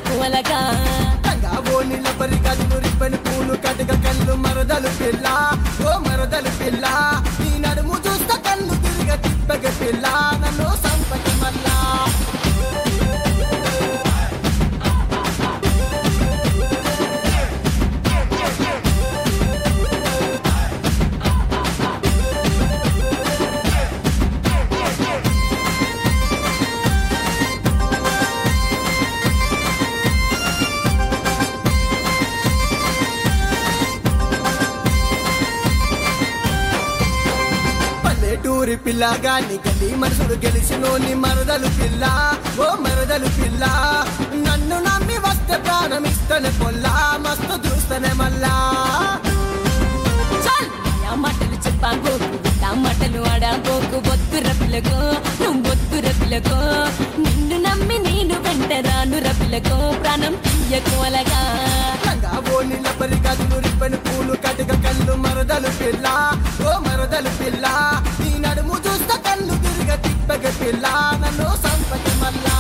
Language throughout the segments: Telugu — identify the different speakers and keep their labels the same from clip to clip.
Speaker 1: తీయకువలగా
Speaker 2: రంగా ఓనిల పరి కళ్ళు రిబ్బని పూలు కటిక కళ్ళు మరదలు పిల్ల ఓ మరదలు పిల్ల నీ నడుము చూస్తా కళ్ళు తిరిగ తిప్పగ పిల్ల నన్ను సంపటి మల్లా పల్లెటూరి పిల్లగాని గలి మనసుడు గెలిచినోని మరదలు పిల్ల ఓ మరదలు పిల్ల నన్ను నమ్మి వస్తే ప్రాణం ఇస్తనే పొల్లా మస్తు చూస్తనే మళ్ళా
Speaker 1: చాల్ ఆ మాటలు చెప్పాగోకు ఆ మాటలు ఆడాగోకు బొత్తుర పిల్లకో నువ్వు బొత్తుర పిల్లకో నిన్ను నమ్మి నేను వెంట రాను రపిలకో ప్రాణం తీయకువలగా
Speaker 2: రంగా ఓనిల పరి కళ్ళు రిబ్బని పూలు కటిక కళ్ళు మరదలు పిల్ల ఓ మరదలు పిల్ల నీ నడుము చూస్తా కళ్ళు తిరిగ తిప్పగ పిల్ల నన్ను సంపటి మల్లా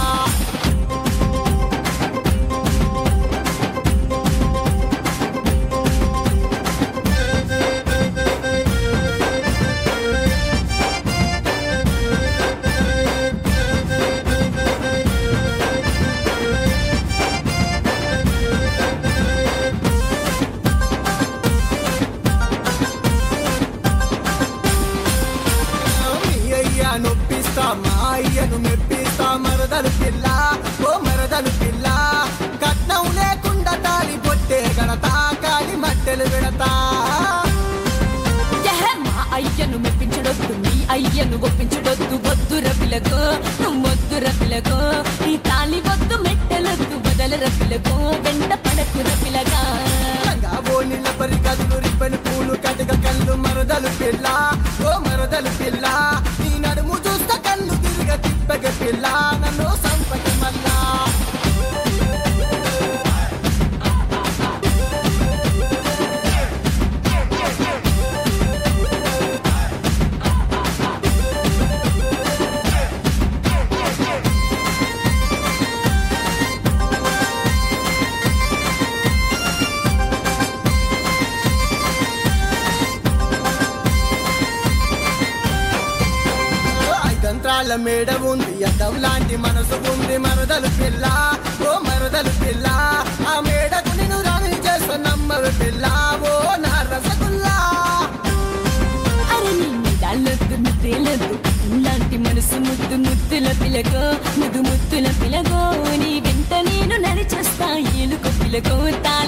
Speaker 2: మీ అయ్యా నొప్పిస్తా మా అయ్యను మెప్పిస్తా మరదలు పిల్ల ఓ మరదలు పిల్ల కట్నం లేకుండా తాలి పొట్టే గడతా కాలి మట్టెలు విడతా
Speaker 1: ఎహె, మా అయ్యను మెప్పించడొద్దు మీ అయ్యను ఒప్పించడొద్దు వద్దుర పిలకో నువ్వు వద్దుర పిలకో ఈ తాళి వద్దు మెట్టలొద్దు బదలర పిలకో వెంట పడకుర పిలగా
Speaker 2: రంగా ఓనిల పరి కళ్ళు రిబ్బని పూలు కటిక కళ్ళు మరదలు పిల్ల ఓ మరదలు పిల్ల నీ నడుము చూస్తా కళ్ళు తిరిగ తిప్పగ పిల్ల నన్ను సంపటి మల్లా ఐదంత్రాల మేడ ఉంది అద్దం లాంటి మనసు ఉంది మరదలు పిల్ల ఓ మరదలు పిల్ల ఆ మేడకు నేను రాణి చేస్తా నమ్మవి పిల్ల ఓ నా రసగుల్లా
Speaker 1: అరే నీ నిదాలొద్దు నిద్రేలొద్దు ఇలాంటి మనసు ముద్దు ముద్దుల పిలకో ముద్దు ముద్దుల పిలగో నీ వెంట నేను నడిచేస్తా ఏలుకో పిలకో తాళి